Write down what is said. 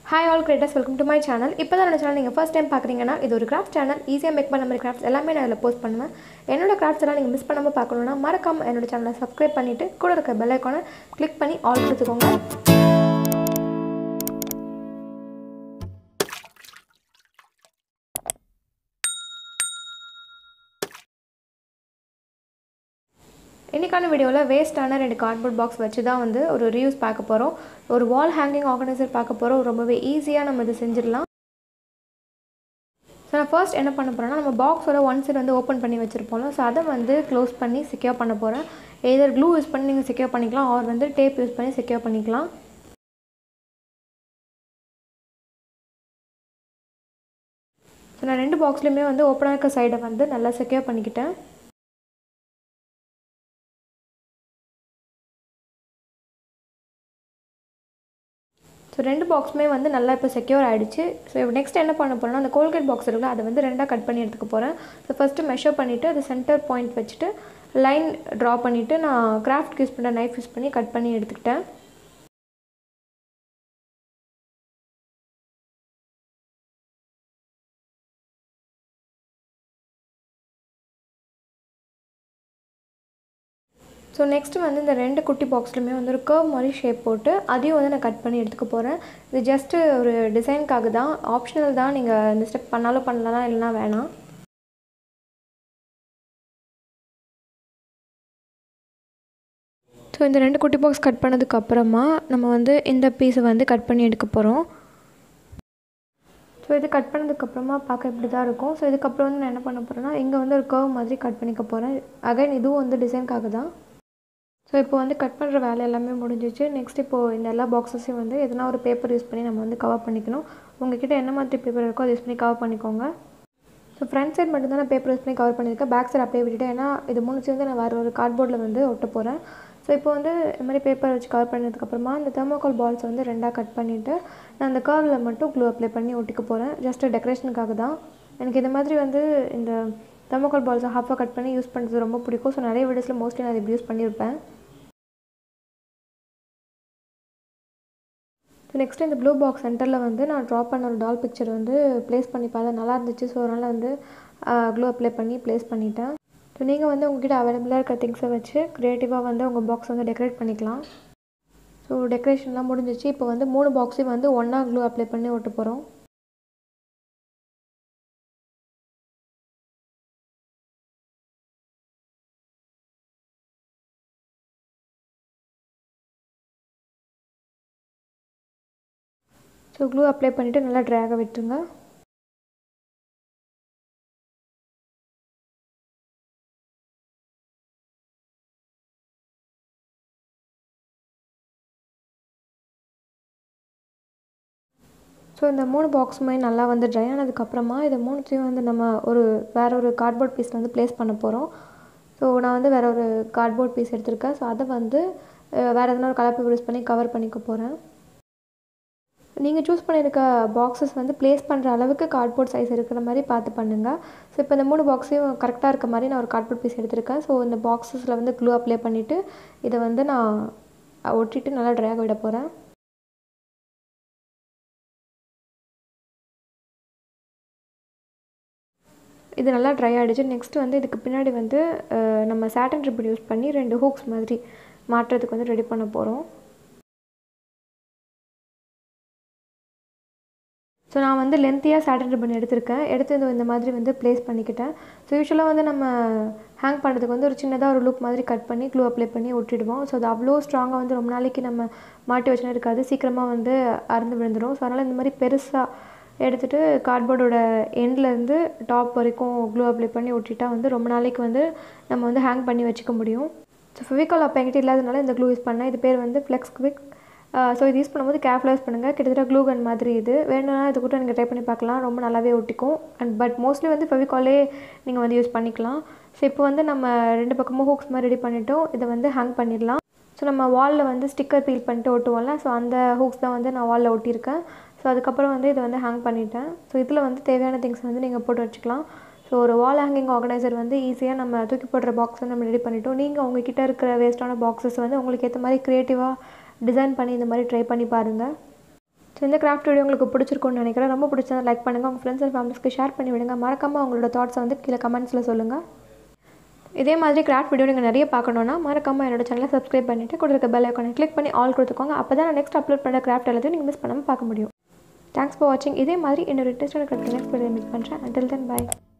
hi all creators welcome to my channel இப்போ தான் என்னோட சேனல் நீங்கள் ஃபஸ்ட் டைம் பார்க்குறீங்கன்னா இது ஒரு கிராஃப்ட் சேனல் ஈஸியாக மேக் பண்ண மாதிரி கிராஃப்ட்ஸ் எல்லாமே நான் அதில் போஸ்ட் பண்ணுவேன் என்னோட கிராஃப்ட்ஸ் எல்லாம் நீங்கள் மிஸ் பண்ணாமல் பார்க்கணுன்னா மறக்காமல் என்னோட சேனலை சப்ஸ்கிரைப் பண்ணிவிட்டு கூட இருக்க பெல் ஐக்கானை கிளிக் பண்ணி ஆல் கொடுத்துக்கோங்க இன்றைக்கான வீடியோவில் வேஸ்ட்டான ரெண்டு கார்ட்போர்ட் பாக்ஸ் வச்சு தான் வந்து ஒரு ரிவ்யூஸ் பார்க்க போகிறோம் ஒரு வால் ஹேங்கிங் ஆர்கனைசர் பார்க்க போகிறோம் ரொம்பவே ஈஸியாக நம்ம இதை செஞ்சிடலாம் ஸோ நான் ஃபர்ஸ்ட் என்ன பண்ண போகிறேன்னா நம்ம பாக்ஸோட ஒன் சைடு வந்து ஓப்பன் பண்ணி வச்சுருப்போம்ல ஸோ அதை வந்து க்ளோஸ் பண்ணி செக்யூர் பண்ண போகிறேன் எதர் க்ளூ யூஸ் பண்ணி நீங்கள் செக்யூர் பண்ணிக்கலாம் ஆர் வந்து டேப் யூஸ் பண்ணி செக்யூர் பண்ணிக்கலாம் ஸோ நான் ரெண்டு பாக்ஸ்லையுமே வந்து ஓப்பனாக இருக்க சைடை வந்து நல்லா செக்யூர் பண்ணிக்கிட்டேன் ஸோ ரெண்டு பாக்ஸுமே வந்து நல்லா இப்போ செக்யூர் ஆகிடுச்சு ஸோ இப்போ நெக்ஸ்ட் என்ன பண்ண போகிறேன்னா அந்த கோல்கேட் பாக்ஸ் இருக்குல்ல அதை வந்து ரெண்டாக கட் பண்ணி எடுத்துக்க போகிறேன் ஸோ ஃபஸ்ட்டு மெஷர் பண்ணிவிட்டு அது சென்டர் பாயிண்ட் வச்சுட்டு லைன் ட்ரா பண்ணிவிட்டு நான் கிராஃப்ட் யூஸ் பண்ணுற நைஃப் யூஸ் பண்ணி கட் பண்ணி எடுத்துக்கிட்டேன் ஸோ நெக்ஸ்ட்டு வந்து இந்த ரெண்டு குட்டி பாக்ஸ்லையுமே வந்து ஒரு கர்வ் மாதிரி ஷேப் போட்டு அதையும் வந்து நான் கட் பண்ணி எடுத்துக்க போகிறேன் இது ஜஸ்ட்டு ஒரு டிசைனுக்காக தான் ஆப்ஷனல் தான் நீங்கள் இந்த ஸ்டெப் பண்ணாலும் பண்ணலாம் இல்லைனா வேணாம் ஸோ இந்த ரெண்டு குட்டி பாக்ஸ் கட் பண்ணதுக்கு அப்புறமா நம்ம வந்து இந்த பீஸை வந்து கட் பண்ணி எடுக்க போகிறோம் ஸோ இது கட் பண்ணதுக்கப்புறமா பார்க்க இப்படி தான் இருக்கும் ஸோ இதுக்கப்புறம் வந்து நான் என்ன பண்ண போகிறேன்னா இங்கே வந்து ஒரு கர்வ் மாதிரி கட் பண்ணிக்க போகிறேன் அகைன் இதுவும் வந்து டிசைனுக்காக தான் ஸோ இப்போ வந்து கட் பண்ணுற வேலை எல்லாமே முடிஞ்சிச்சு நெக்ஸ்ட் இப்போது இந்த எல்லா பாக்ஸஸையும் வந்து எதனா ஒரு பேப்பர் யூஸ் பண்ணி நம்ம வந்து கவர் பண்ணிக்கணும் உங்ககிட்ட என்ன மாதிரி பேப்பர் இருக்கோ அதை யூஸ் பண்ணி கவர் பண்ணிக்கோங்க ஸோ ஃப்ரண்ட் சைட் மட்டும் தான் நான் பேப்பர் யூஸ் பண்ணி கவர் பண்ணியிருக்கேன் பேக் சைட் அப்படியே விட்டுட்டேன் ஏன்னா இது முடிச்சு வந்து நான் வேறு ஒரு கார்ட்போர்டில் வந்து ஒட்ட போகிறேன் ஸோ இப்போ வந்து இந்த மாதிரி பேப்பர் வச்சு கவர் பண்ணதுக்கப்புறமா இந்த தெர்மோகால் பால்ஸ் வந்து ரெண்டாக கட் பண்ணிவிட்டு நான் அந்த கர்வில் மட்டும் க்ளூ அப்ளை பண்ணி ஒட்டிக்க போகிறேன் ஜஸ்ட் டெக்கரேஷனுக்காக தான் எனக்கு இந்த மாதிரி வந்து இந்த தெர்மோகால் பால்ஸை ஹாஃபாக கட் பண்ணி யூஸ் பண்ணுறது ரொம்ப பிடிக்கும் ஸோ நிறைய வீடியோஸில் மோஸ்ட்லி நான் இப்படி யூஸ் பண்ணியிருப்பேன் ஸோ நெக்ஸ்ட் இந்த ப்ளூ பாக்ஸ் சென்டரில் வந்து நான் ட்ரா பண்ண ஒரு டால் பிக்சர் வந்து ப்ளேஸ் பண்ணி பார்த்தேன் நல்லா இருந்துச்சு ஸோ அதனால் வந்து க்ளூ அப்ளை பண்ணி ப்ளேஸ் பண்ணிட்டேன் ஸோ நீங்கள் வந்து உங்ககிட்ட அவைலபிளாக இருக்க திங்ஸை வச்சு க்ரியேட்டிவாக வந்து உங்கள் பாக்ஸ் வந்து டெக்கரேட் பண்ணிக்கலாம் ஸோ டெக்கரேஷன்லாம் முடிஞ்சிச்சு இப்போ வந்து மூணு பாக்ஸையும் வந்து ஒன்றா க்ளூ அப்ளை பண்ணி ஒட்ட போகிறோம் ஸோ க்ளூ அப்ளை பண்ணிவிட்டு நல்லா ட்ராக விட்டுருங்க ஸோ இந்த மூணு பாக்ஸுமே நல்லா வந்து ட்ரை ஆனதுக்கப்புறமா இதை மூணுத்தையும் வந்து நம்ம ஒரு வேற ஒரு கார்ட்போர்ட் பீஸில் வந்து ப்ளேஸ் பண்ண போகிறோம் ஸோ நான் வந்து வேறு ஒரு கார்ட்போர்ட் பீஸ் எடுத்திருக்கேன் ஸோ அதை வந்து வேறு எதனா ஒரு கலர் பேப்பர் யூஸ் பண்ணி கவர் பண்ணிக்க போகிறேன் நீங்கள் சூஸ் பண்ணியிருக்க பாக்ஸஸ் வந்து ப்ளேஸ் பண்ணுற அளவுக்கு கார்ட்போர்ட் சைஸ் இருக்கிற மாதிரி பார்த்து பண்ணுங்கள் ஸோ இப்போ இந்த மூணு பாக்ஸையும் கரெக்டாக இருக்க மாதிரி நான் ஒரு கார்ட்போர்ட் பீஸ் எடுத்திருக்கேன் ஸோ இந்த பாக்ஸஸில் வந்து க்ளூ அப்ளை பண்ணிவிட்டு இதை வந்து நான் ஒட்டிட்டு நல்லா ட்ராக் விட போகிறேன் இது நல்லா ட்ரை ஆகிடுச்சு நெக்ஸ்ட் வந்து இதுக்கு பின்னாடி வந்து நம்ம சாட்டன் ரிப்பன் யூஸ் பண்ணி ரெண்டு ஹூக்ஸ் மாதிரி மாட்டுறதுக்கு வந்து ரெடி பண்ண போகிறோம் ஸோ நான் வந்து லென்த்தியாக சாட்டன் ரிப்பன் எடுத்திருக்கேன் எடுத்து இந்த மாதிரி வந்து ப்ளேஸ் பண்ணிக்கிட்டேன் ஸோ யூஸ்வலாக வந்து நம்ம ஹேங் பண்ணுறதுக்கு வந்து ஒரு சின்னதாக ஒரு லுக் மாதிரி கட் பண்ணி க்ளூ அப்ளை பண்ணி ஒட்டிடுவோம் ஸோ அது அவ்வளோ ஸ்ட்ராங்காக வந்து ரொம்ப நாளைக்கு நம்ம மாட்டி வச்சுனா இருக்காது சீக்கிரமாக வந்து அறுந்து விழுந்துடும் ஸோ அதனால் இந்த மாதிரி பெருசாக எடுத்துகிட்டு கார்ட்போர்டோட எண்ட்லேருந்து டாப் வரைக்கும் க்ளூ அப்ளை பண்ணி ஒட்டிட்டா வந்து ரொம்ப நாளைக்கு வந்து நம்ம வந்து ஹேங் பண்ணி வச்சுக்க முடியும் ஸோ ஃபெவிகால் அப்போ என்கிட்ட இல்லாதனால இந்த க்ளூ யூஸ் பண்ணேன் இது பேர் வந்து ஃப்ளெக்ஸ் குவிக் ஸோ இது யூஸ் பண்ணும்போது கேர்ஃபுல்லாக யூஸ் பண்ணுங்கள் கிட்டத்தட்ட க்ளூ கன் மாதிரி இது வேணும்னா இது கூட நீங்கள் ட்ரை பண்ணி பார்க்கலாம் ரொம்ப நல்லாவே ஒட்டிக்கும் அண்ட் பட் மோஸ்ட்லி வந்து ஃபெவிகாலே நீங்கள் வந்து யூஸ் பண்ணிக்கலாம் ஸோ இப்போ வந்து நம்ம ரெண்டு பக்கமும் ஹூக்ஸ் மாதிரி ரெடி பண்ணிவிட்டோம் இதை வந்து ஹேங் பண்ணிடலாம் ஸோ நம்ம வாலில் வந்து ஸ்டிக்கர் பீல் பண்ணிட்டு ஒட்டுவோம்ல ஸோ அந்த ஹூக்ஸ் தான் வந்து நான் வாலில் ஒட்டியிருக்கேன் ஸோ அதுக்கப்புறம் வந்து இதை வந்து ஹேங் பண்ணிட்டேன் ஸோ இதில் வந்து தேவையான திங்ஸ் வந்து நீங்கள் போட்டு வச்சுக்கலாம் ஸோ ஒரு வால் ஹேங்கிங் ஆர்கனைசர் வந்து ஈஸியாக நம்ம தூக்கி போடுற பாக்ஸ் வந்து நம்ம ரெடி பண்ணிட்டோம் நீங்கள் உங்ககிட்ட இருக்கிற வேஸ்ட்டான பாக்ஸஸ் வந்து உங்களுக்கு ஏற்ற மாதிரி க்ரியேட்டிவாக டிசைன் பண்ணி இந்த மாதிரி ட்ரை பண்ணி பாருங்கள் ஸோ இந்த கிராஃப்ட் வீடியோ உங்களுக்கு பிடிச்சிருக்கும்னு நினைக்கிறேன் ரொம்ப பிடிச்சா லைக் பண்ணுங்கள் உங்கள் ஃப்ரெண்ட்ஸ் அண்ட் ஃபேமிலிஸ்க்கு ஷேர் பண்ணி விடுங்க மறக்காமல் உங்களோட தாட்ஸை வந்து கீழே கமெண்ட்ஸில் சொல்லுங்கள் இதே மாதிரி கிராஃப்ட் வீடியோ நீங்கள் நிறைய பார்க்கணுன்னா மறக்காமல் என்னோட சேனலை சப்ஸ்கிரைப் பண்ணிவிட்டு கூட இருக்க பெல் ஐக்கானை கிளிக் பண்ணி ஆல் கொடுத்துக்கோங்க அப்போ தான் நான் நெக்ஸ்ட் அப்லோட் பண்ணுற கிராஃப்ட் எல்லாத்தையும் நீங்கள் மிஸ் பண்ணாமல் பார்க்க முடியும் தேங்க்ஸ் ஃபார் வாட்சிங் இதே மாதிரி இன்னொரு இன்ட்ரெஸ்டான கிராஃப்ட் நெக்ஸ்ட் வீடியோ மீட் பண்ணுறேன் அண்டில் தென் பை